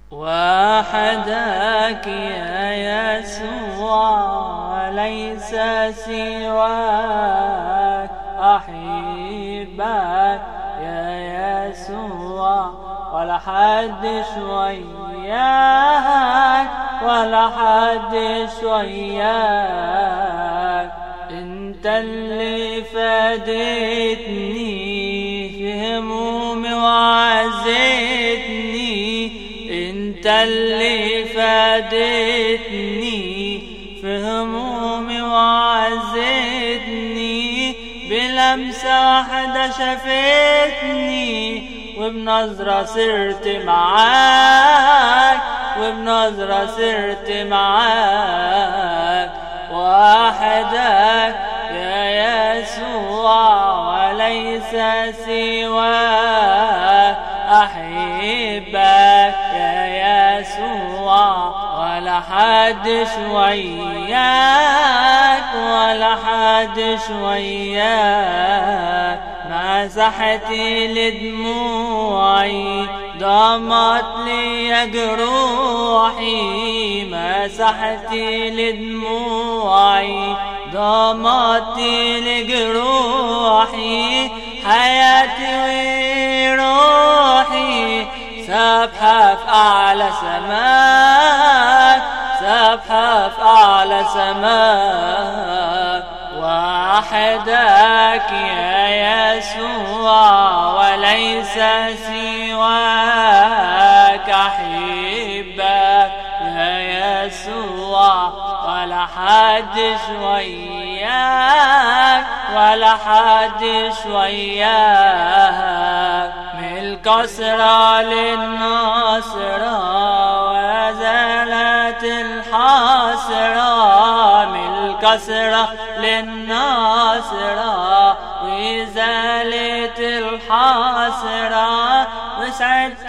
وحدك يا يسوع ليس سواك أحبك يا يسوع ولا حد وياك ولا حد وياك انت اللي فادتني في همومي وعزتني انت اللي فادتني في همومي وعزتني بلمسة واحدة شافتني وبنظرة سرت معاك وبنظرة سرت معاك وحدك يا يسوع وليس سواك أحبك يا يسوع ولا حد وياك ولا حد وياك مسحت لدموعي ضمت لي جروحي مسحت لدموعي ضمت لجروحي حياتي وروحي سبحة في أعلى سماك سبحة في أعلى سماك وحدك يا يسوع وليس سواك أحبك يا يسوع ولا حد وياك ولا حد وياك من الكسرة للناصرة وزالت الحسرة من الكسرة للناصرة وزالت الحسرة وسعدت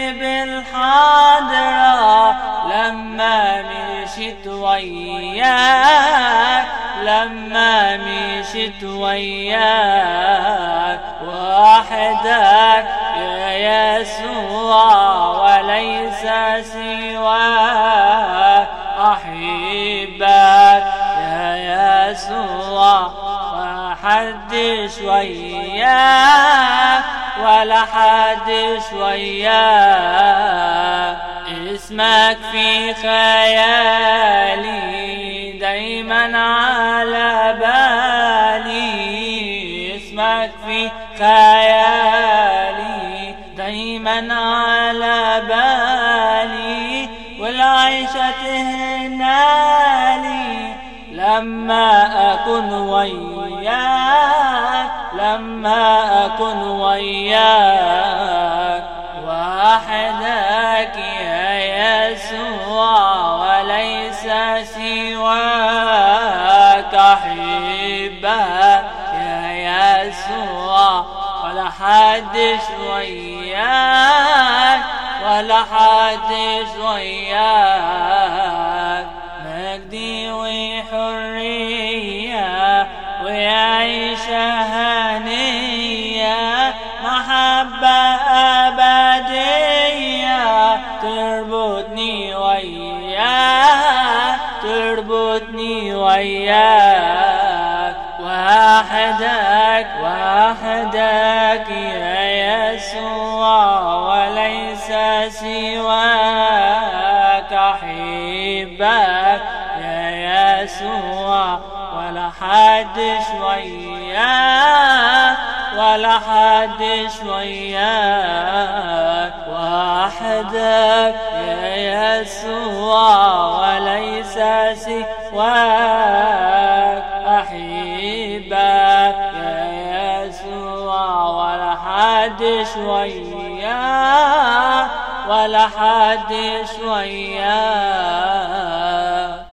بالحاضرة لما مشيت وياك لما مشيت وياك وحدك يا يسوع وليس سواك أحبك يا يسوع وحدش وياك ولا حدش وياك اسمك في خيالي دايما على بالي اسمك في خيالي دايما على بالي والعيشة تهنالي لما أكون وياك لما أكون وياك وحدك يا يسوع وليس سواك أحبك يا يسوع ولا حدش وياك ولا حدش وياك مجدي وحرية وعيشة هنية محبة أبدية تربطني وياك تربطني وياك وحدك وحدك يا يسوع وليس سواك أحبك يا يسوع ولا حدش وياك ولا حدش وياك وحدك يا يسوع وليس سواك أحبك يا يسوع ولا حدش وياك ولا حدش وياك